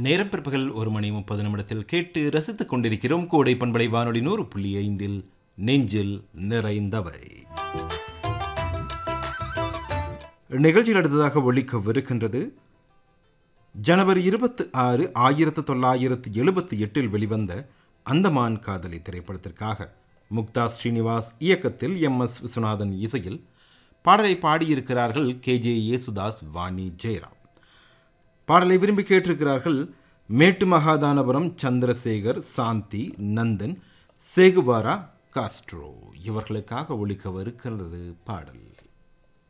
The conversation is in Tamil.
நேரம் பிற்பகல் ஒரு மணி முப்பது நிமிடத்தில் கேட்டு ரசித்துக் கொண்டிருக்கிறோம் கோடை பண்பலை வானொலி நூறு புள்ளி ஐந்தில் நெஞ்சில் நிறைந்தவை நிகழ்ச்சியில் அடுத்ததாக ஒழிக்கவிருக்கின்றது ஜனவரி இருபத்தி ஆறு ஆயிரத்து தொள்ளாயிரத்து எழுபத்தி எட்டில் வெளிவந்த அந்தமான் காதலி திரைப்படத்திற்காக முக்தா ஸ்ரீனிவாஸ் இயக்கத்தில் எம் எஸ் விஸ்வநாதன் இசையில் பாடலை பாடியிருக்கிறார்கள் கே ஜே யேசுதாஸ் வாணி ஜெயராம் பாடலை விரும்பி கேட்டிருக்கிறார்கள் மேட்டு மகாதானபுரம் சந்திரசேகர் சாந்தி நந்தன் சேகுவாரா காஸ்ட்ரோ இவர்களுக்காக ஒழிக்கவிருக்கிறது பாடல்